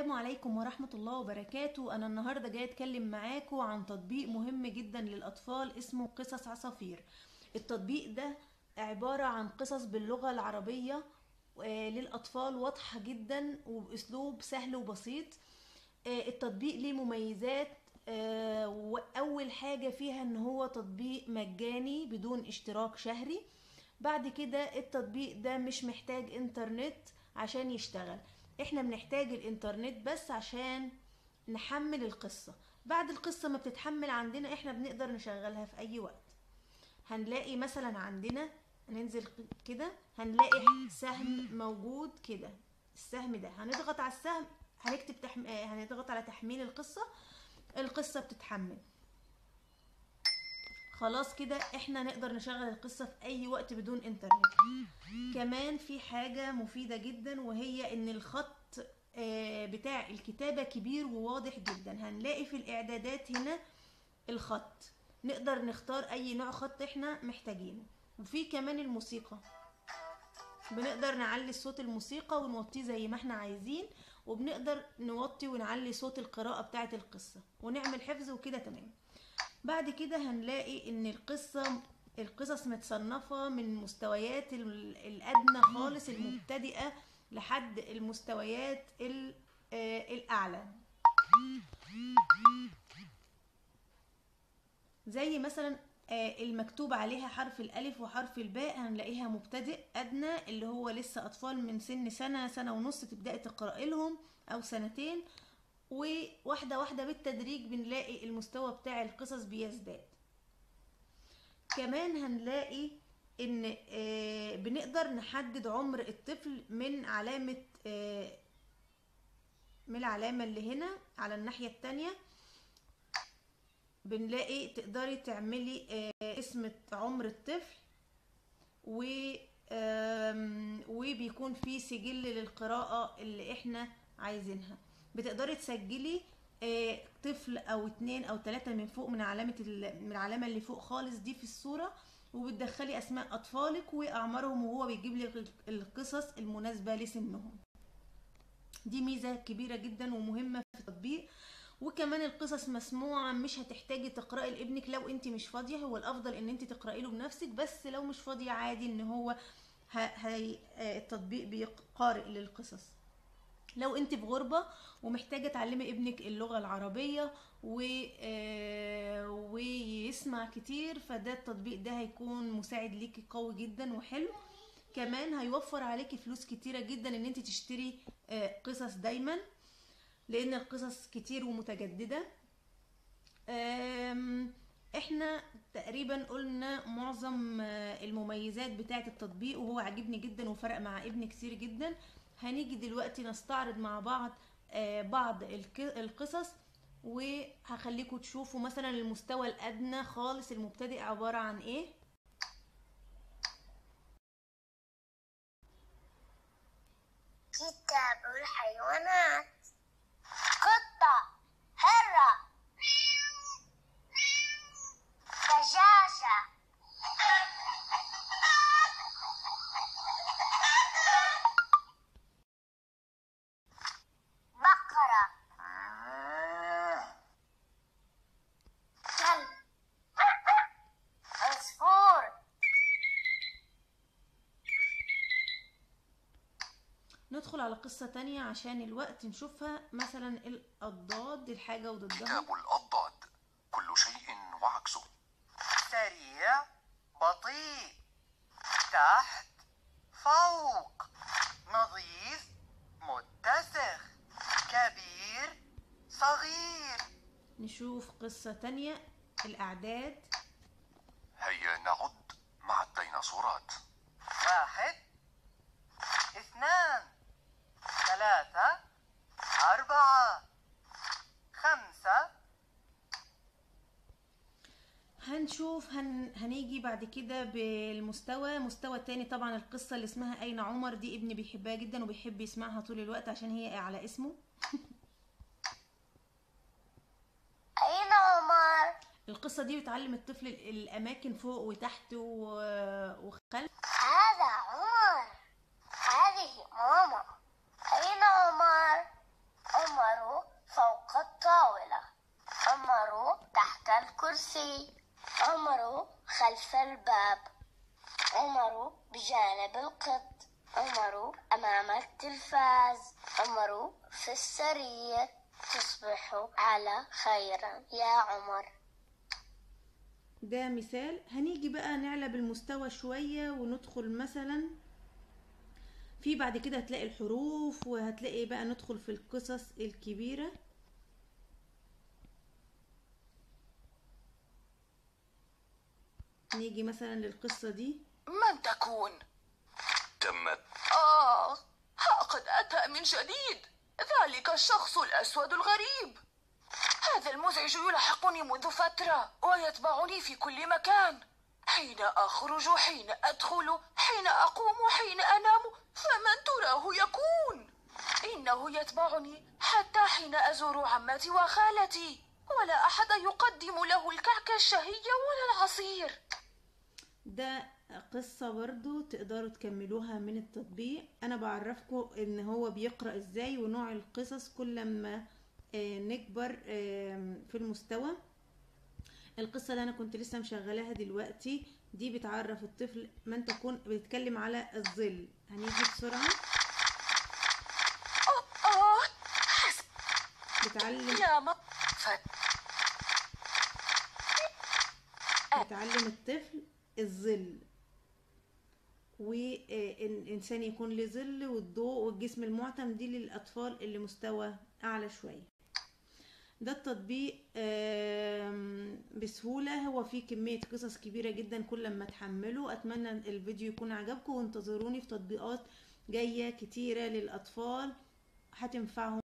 السلام عليكم ورحمة الله وبركاته أنا النهاردة جاي أتكلم معاكم عن تطبيق مهم جدا للأطفال اسمه قصص عصافير التطبيق ده عبارة عن قصص باللغة العربية آه، للأطفال واضحة جدا وبأسلوب سهل وبسيط آه، التطبيق ليه مميزات آه، وأول حاجة فيها إن هو تطبيق مجاني بدون اشتراك شهري بعد كده التطبيق ده مش محتاج انترنت عشان يشتغل احنا بنحتاج الانترنت بس عشان نحمل القصة بعد القصة ما بتتحمل عندنا احنا بنقدر نشغلها في اي وقت هنلاقي مثلا عندنا ننزل كده هنلاقي سهم موجود كده السهم ده هنضغط على السهم هنكتب تحم... آه، هنضغط على تحميل القصة القصة بتتحمل خلاص كده احنا نقدر نشغل القصة في اي وقت بدون انترنت كمان في حاجة مفيدة جدا وهي ان الخط آه، بتاع الكتابة كبير وواضح جدا هنلاقي في الاعدادات هنا الخط نقدر نختار اي نوع خط احنا محتاجينه وفي كمان الموسيقى بنقدر نعلي صوت الموسيقى ونوطيه زي ما احنا عايزين وبنقدر نوطي ونعلي صوت القراءة بتاعة القصة ونعمل حفظ وكده تمام بعد كده هنلاقي ان القصة القصص متصنفة من مستويات ال- الأدنى خالص المبتدئة لحد المستويات ال- آه، الأعلى زي مثلا آه، المكتوب عليها حرف الألف وحرف الباء هنلاقيها مبتدئ أدنى اللي هو لسه أطفال من سن سنة سنة ونص تبدأي تقرأي لهم أو سنتين وواحدة واحدة بالتدريج بنلاقي المستوى بتاع القصص بيزداد كمان هنلاقي ان آه، بنقدر نحدد عمر الطفل من علامة آه، من العلامة اللي هنا على الناحية التانية بنلاقي تقدري تعملي آه، اسم عمر الطفل و آم، وبيكون في سجل للقراءة اللي احنا عايزينها بتقدري تسجلي آه، طفل او اتنين او تلاتة من فوق من علامة ال- من العلامة اللي فوق خالص دي في الصورة وبتدخلي اسماء اطفالك واعمارهم وهو بيجيب لك القصص المناسبة لسنهم دي ميزة كبيرة جدا ومهمة في التطبيق وكمان القصص مسموعة مش هتحتاجي تقرأي لابنك لو انت مش فاضية هو الافضل ان انت تقرأي له بنفسك بس لو مش فاضية عادي ان هو ه- هي آه، التطبيق بيقارئ للقصص لو انت في غربة ومحتاجة تعلمي ابنك اللغة العربية و... آه، ويسمع كتير فده التطبيق ده هيكون مساعد ليكي قوي جدا وحلو كمان هيوفر عليكي فلوس كتيرة جدا ان انت تشتري آه، قصص دايما لان القصص كتير ومتجددة آم، احنا تقريبا قلنا معظم آه، المميزات بتاعة التطبيق وهو عجبني جدا وفرق مع ابني كتير جدا هنيجي دلوقتي نستعرض مع بعض آه، بعض الك- القصص وهخليكم تشوفوا مثلا المستوى الادنى خالص المبتدئ عبارة عن ايه كتاب الحيوانات قطة هرة دجاجة بقرة كلب عصفور ندخل على قصة تانية عشان الوقت نشوفها مثلا الأضداد الحاجة وضدها كتاب الأضداد كل شيء وعكسه سريع بطيء تحت فوق نظيف متسخ كبير صغير نشوف قصة تانية الأعداد هيا نعد مع الديناصورات واحد اثنان ثلاثة أربعة خمسة هنشوف هن... هنيجي بعد كده بالمستوى مستوى تاني طبعا القصة اللي اسمها أين عمر دي ابني بيحبها جدا وبيحب يسمعها طول الوقت عشان هي على اسمه أين عمر؟ القصة دي بتعلم الطفل ال- الأماكن فوق وتحت و- وخلف هذا عمر هذه ماما أين عمر؟ عمر خلف الباب عمر بجانب القط عمر أمام التلفاز عمر في السرير تصبح على خيرا يا عمر ده مثال هنيجي بقى نعلى بالمستوى شوية وندخل مثلا في بعد كده هتلاقي الحروف وهتلاقي بقى ندخل في القصص الكبيرة نيجي مثلا للقصة دي من تكون؟ تمت آه ها قد أتى من جديد ذلك الشخص الأسود الغريب هذا المزعج يلاحقني منذ فترة ويتبعني في كل مكان حين أخرج حين أدخل حين أقوم حين أنام فمن تراه يكون إنه يتبعني حتى حين أزور عمتي وخالتي ولا أحد يقدم له الكعك الشهي ولا العصير ده قصة برضو تقدروا تكملوها من التطبيق انا بعرفكم ان هو بيقرأ ازاي ونوع القصص كل ما آه، نكبر آه، في المستوى القصة اللي انا كنت لسه مشغلاها دلوقتي دي بتعرف الطفل من تكون بتتكلم على الظل هنيجي بسرعة آه حسب بتعلم يا ما ف- بتعلم الطفل الظل والإنسان يكون له ظل والضوء والجسم المعتم دي للأطفال اللي مستوى أعلى شوية ده التطبيق آم، بسهولة هو فيه كمية قصص كبيرة جدا كل ما تحمله أتمنى الفيديو يكون عجبكم وانتظروني في تطبيقات جاية كتيرة للأطفال هتنفعهم